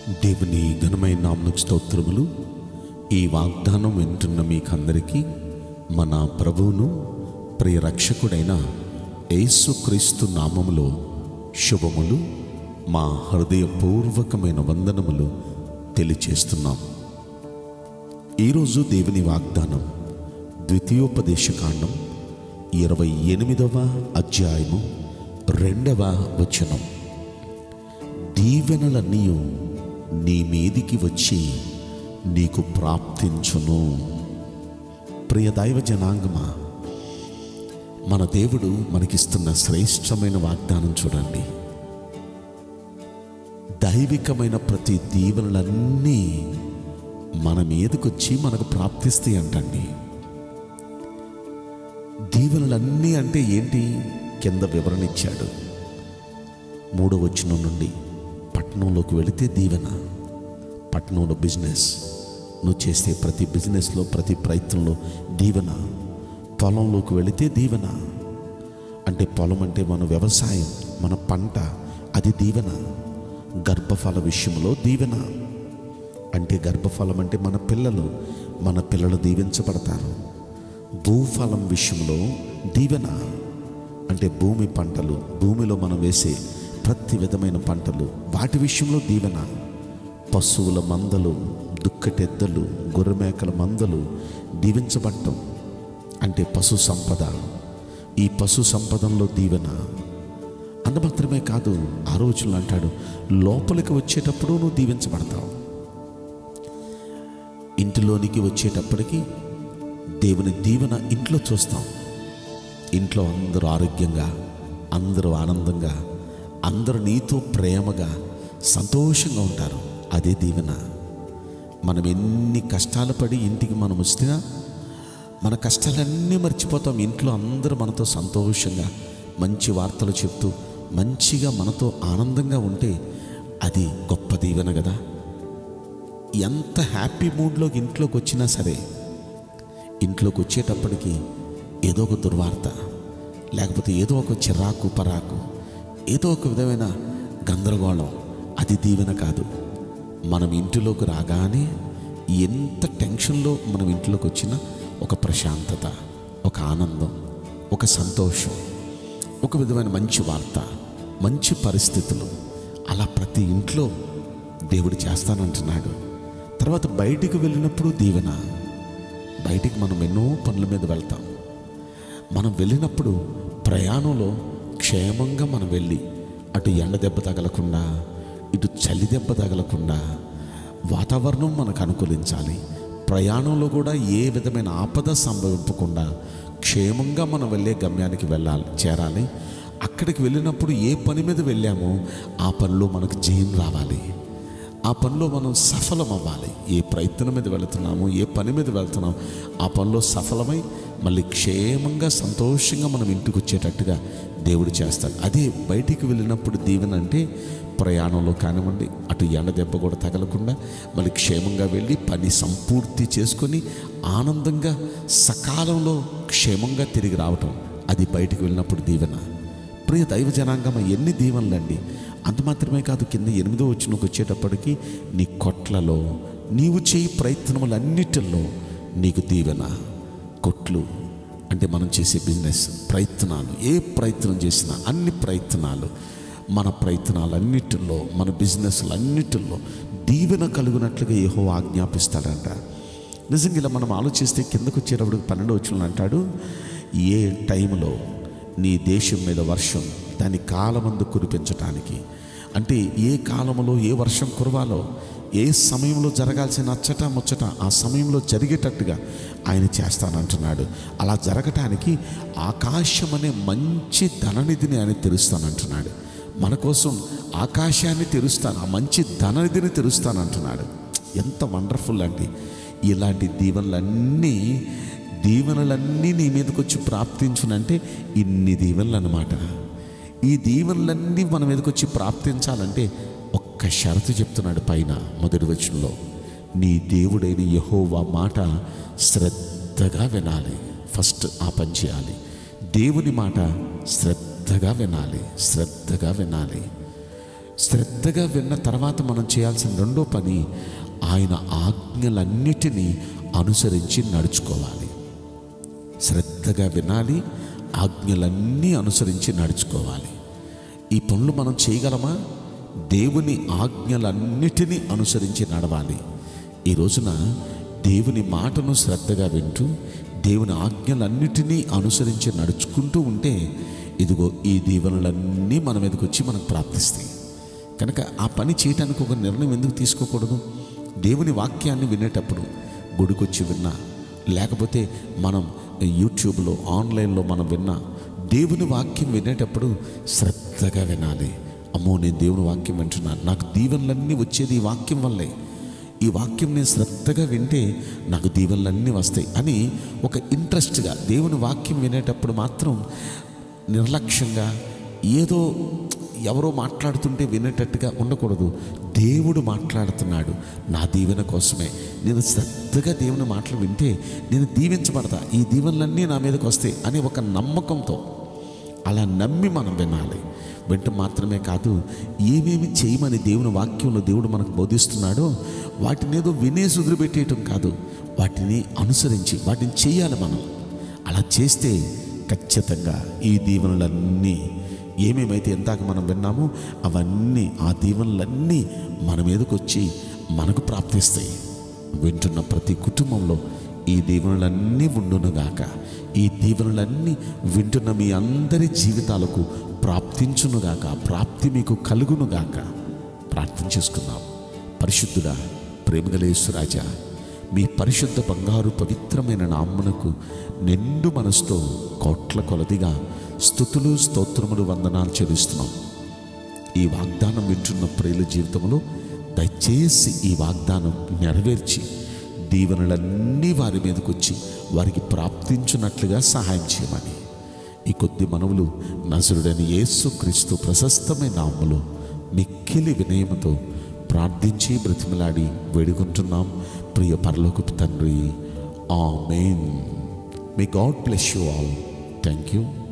దేవుని ఘనమైన నామకు స్తోత్రములు ఈ వాగ్దానం వింటున్న మీకందరికీ మన ప్రభువును ప్రియ రక్షకుడైన యేసుక్రీస్తు నామములో శుభములు మా హృదయపూర్వకమైన వందనములు తెలియచేస్తున్నాం ఈరోజు దేవుని వాగ్దానం ద్వితీయోపదేశకాండం ఇరవై ఎనిమిదవ అధ్యాయము రెండవ వచనం దీవెనలన్నీ నీ మీదికి వచ్చి నీకు ప్రాప్తించును ప్రియ దైవ జనాంగమా మన దేవుడు మనకిస్తున్న శ్రేష్టమైన వాగ్దానం చూడండి దైవికమైన ప్రతి దీవెనలన్నీ మన మీదకొచ్చి మనకు ప్రాప్తిస్తాయి అంటండి దీవెనలన్నీ అంటే ఏంటి కింద వివరణ ఇచ్చాడు మూడో వచనం నుండి పట్టణంలోకి వెళితే దీవెన పట్టణంలో బిజినెస్ నువ్వు చేసే ప్రతి బిజినెస్లో ప్రతి ప్రయత్నంలో దీవెన పొలంలోకి వెళితే దీవెన అంటే పొలం అంటే మన వ్యవసాయం మన పంట అది దీవెన గర్భఫల విషయంలో దీవెన అంటే గర్భఫలం అంటే మన పిల్లలు మన పిల్లలు దీవించబడతారు భూఫలం విషయంలో దీవెన అంటే భూమి పంటలు భూమిలో మనం వేసే ప్రతి విధమైన పంటలు వాటి విషయంలో దీవెన పశువుల మందలు దుక్కటెద్దలు గొర్రెమేకల మందలు దీవించబడటం అంటే పశు సంపద ఈ పశు సంపదంలో దీవెన అంత మాత్రమే కాదు ఆ రోజుల్లో అంటాడు లోపలికి వచ్చేటప్పుడు నువ్వు దీవించబడతావు ఇంటిలోనికి వచ్చేటప్పటికి దేవుని దీవెన ఇంట్లో చూస్తాం ఇంట్లో అందరూ ఆరోగ్యంగా అందరూ ఆనందంగా అందరూ నీతో ప్రేమగా సంతోషంగా ఉంటారు అదే దీవెన మనం ఎన్ని కష్టాలు పడి ఇంటికి మనం వస్తున్నా మన కష్టాలన్నీ మర్చిపోతాం ఇంట్లో అందరూ మనతో సంతోషంగా మంచి వార్తలు చెప్తూ మంచిగా మనతో ఆనందంగా ఉంటే అది గొప్ప దీవెన కదా ఎంత హ్యాపీ మూడ్లోకి ఇంట్లోకి వచ్చినా సరే ఇంట్లోకి వచ్చేటప్పటికి ఏదో ఒక దుర్వార్త లేకపోతే ఏదో ఒక చిరాకు పరాకు ఏదో ఒక విధమైన గందరగోళం అది దీవెన కాదు మనం ఇంటిలోకి రాగానే ఎంత టెన్షన్లో మనం ఇంట్లోకి వచ్చినా ఒక ప్రశాంతత ఒక ఆనందం ఒక సంతోషం ఒక విధమైన మంచి వార్త మంచి పరిస్థితులు అలా ప్రతి ఇంట్లో దేవుడు చేస్తానంటున్నాడు తర్వాత బయటికి వెళ్ళినప్పుడు దీవెన బయటికి మనం ఎన్నో పనుల మీద వెళ్తాం మనం వెళ్ళినప్పుడు ప్రయాణంలో క్షేమంగా మనం వెళ్ళి అటు ఎండ దెబ్బ తగలకుండా ఇటు చలి దెబ్బ తగలకుండా వాతావరణం మనకు అనుకూలించాలి ప్రయాణంలో కూడా ఏ విధమైన ఆపద సంభవింపకుండా క్షేమంగా మనం వెళ్ళే గమ్యానికి వెళ్ళాలి చేరాలి అక్కడికి వెళ్ళినప్పుడు ఏ పని మీద వెళ్ళామో ఆ పనిలో మనకు జయం రావాలి ఆ పనిలో మనం సఫలం అవ్వాలి ఏ ప్రయత్నం మీద వెళుతున్నామో ఏ పని మీద వెళ్తున్నామో ఆ పనిలో సఫలమై మళ్ళీ క్షేమంగా సంతోషంగా మనం ఇంటికి వచ్చేటట్టుగా దేవుడు చేస్తాడు అదే బయటికి వెళ్ళినప్పుడు దీవెన అంటే ప్రయాణంలో కానివ్వండి అటు ఎండ దెబ్బ కూడా తగలకుండా మళ్ళీ క్షేమంగా వెళ్ళి పని సంపూర్తి చేసుకొని ఆనందంగా సకాలంలో క్షేమంగా తిరిగి రావటం అది బయటికి వెళ్ళినప్పుడు దీవెన ప్రియ దైవ జనాంగమ ఎన్ని దీవెనలండి అంత మాత్రమే కాదు కింద ఎనిమిదో వచ్చినకు వచ్చేటప్పటికి నీ కొట్లలో నీవు చేయి ప్రయత్నములన్నిటిలో నీకు దీవెన కొట్లు అంటే మనం చేసే బిజినెస్ ప్రయత్నాలు ఏ ప్రయత్నం చేసినా అన్ని ప్రయత్నాలు మన ప్రయత్నాలన్నిటిలో మన బిజినెస్లన్నిటిలో దీవెన కలుగునట్లుగా ఏహో ఆజ్ఞాపిస్తాడంట నిజంగా ఇలా మనం ఆలోచిస్తే కిందకు వచ్చేటప్పుడు పన్నెండు వచ్చిన అంటాడు ఏ టైంలో నీ దేశం మీద వర్షం దాని కాలమందు కురిపించటానికి అంటే ఏ కాలంలో ఏ వర్షం కురవాలో ఏ సమయంలో జరగాల్సిన అచ్చట ముచ్చట ఆ సమయంలో జరిగేటట్టుగా ఆయన చేస్తానంటున్నాడు అలా జరగటానికి ఆకాశం అనే మంచి ధననిధిని ఆయన తెరుస్తానంటున్నాడు మన కోసం ఆకాశాన్ని తెరుస్తాను ఆ మంచి ధననిధిని తెరుస్తానంటున్నాడు ఎంత వండర్ఫుల్ అండి ఇలాంటి దీవెనలన్నీ దీవెనలన్నీ నీ మీదకి వచ్చి ప్రాప్తించునంటే ఇన్ని దీవెనలు అన్నమాట ఈ దీవెనలన్నీ మన మీదకి వచ్చి ప్రాప్తించాలంటే ఒక్క షరతు చెప్తున్నాడు పైన మొదటి వచనంలో నీ దేవుడైన యహోవా మాట శ్రద్ధగా వినాలి ఫస్ట్ ఆ పని చేయాలి దేవుని మాట శ్రద్ధగా వినాలి శ్రద్ధగా వినాలి శ్రద్ధగా విన్న తర్వాత మనం చేయాల్సిన రెండో పని ఆయన ఆజ్ఞలన్నిటినీ అనుసరించి నడుచుకోవాలి శ్రద్ధగా వినాలి ఆజ్ఞలన్నీ అనుసరించి నడుచుకోవాలి ఈ పనులు మనం చేయగలమా దేవుని ఆజ్ఞలన్నిటినీ అనుసరించి నడవాలి ఈ రోజున దేవుని మాటను శ్రద్ధగా వింటూ దేవుని ఆజ్ఞలన్నిటినీ అనుసరించి నడుచుకుంటూ ఉంటే ఇదిగో ఈ దీవెనలన్నీ మన మీదకి వచ్చి మనకు ప్రాప్తిస్తాయి కనుక ఆ పని చేయటానికి ఒక నిర్ణయం ఎందుకు తీసుకోకూడదు దేవుని వాక్యాన్ని వినేటప్పుడు గుడికొచ్చి విన్నా లేకపోతే మనం యూట్యూబ్లో ఆన్లైన్లో మనం విన్నా దేవుని వాక్యం వినేటప్పుడు శ్రద్ధగా వినాలి అమ్మో నేను దేవుని వాక్యం వింటున్నాను నాకు దీవెనలన్నీ వచ్చేది ఈ వాక్యం వల్లే ఈ వాక్యం నేను శ్రద్ధగా వింటే నాకు దీవెనలన్నీ వస్తాయి అని ఒక ఇంట్రెస్ట్గా దేవుని వాక్యం వినేటప్పుడు మాత్రం నిర్లక్ష్యంగా ఏదో ఎవరో మాట్లాడుతుంటే వినేటట్టుగా ఉండకూడదు దేవుడు మాట్లాడుతున్నాడు నా దీవెన కోసమే నేను శ్రద్ధగా దేవుని మాటలు వింటే నేను దీవించబడతా ఈ దీవెనలన్నీ నా మీదకి వస్తాయి అని ఒక నమ్మకంతో అలా నమ్మి మనం వినాలి వింటం మాత్రమే కాదు ఏమేమి చేయమని దేవుని వాక్యంలో దేవుడు మనకు బోధిస్తున్నాడో వాటిని ఏదో వినేసి వదిలిపెట్టేయటం కాదు వాటిని అనుసరించి వాటిని చేయాలి మనం అలా చేస్తే ఖచ్చితంగా ఈ దీవెనలన్నీ ఏమేమైతే ఇందాక మనం విన్నామో అవన్నీ ఆ దీవెనలన్నీ మన మీదకి వచ్చి మనకు ప్రాప్తిస్తాయి వింటున్న ప్రతి కుటుంబంలో ఈ దీవెనలన్నీ ఉండునుగాక ఈ దీవెనలన్నీ వింటున్న మీ అందరి జీవితాలకు ప్రాప్తించునుగాక ప్రాప్తి మీకు కలుగునుగాక ప్రార్థన చేసుకుందాం పరిశుద్ధుడా ప్రేమగలేశ్వరాజా మీ పరిశుద్ధ బంగారు పవిత్రమైన నామ్మనకు నిండు మనసుతో కోట్ల కొలదిగా స్థుతులు స్తోత్రములు వందనాలు చెల్లిస్తున్నాం ఈ వాగ్దానం వింటున్న ప్రియుల జీవితంలో దయచేసి ఈ వాగ్దానం నెరవేర్చి దీవెనలన్నీ వారి మీదకి వచ్చి వారికి ప్రాప్తించున్నట్లుగా సహాయం చేయమని ఈ కొద్ది మనవులు నజరుడైన యేసు క్రీస్తు ప్రశస్తమైన నామములో మిక్కిలి వినయముతో ప్రార్థించి బ్రతిమలాడి వేడుకుంటున్నాం ప్రియ పరలోకపు తండ్రి amen may God bless you all thank you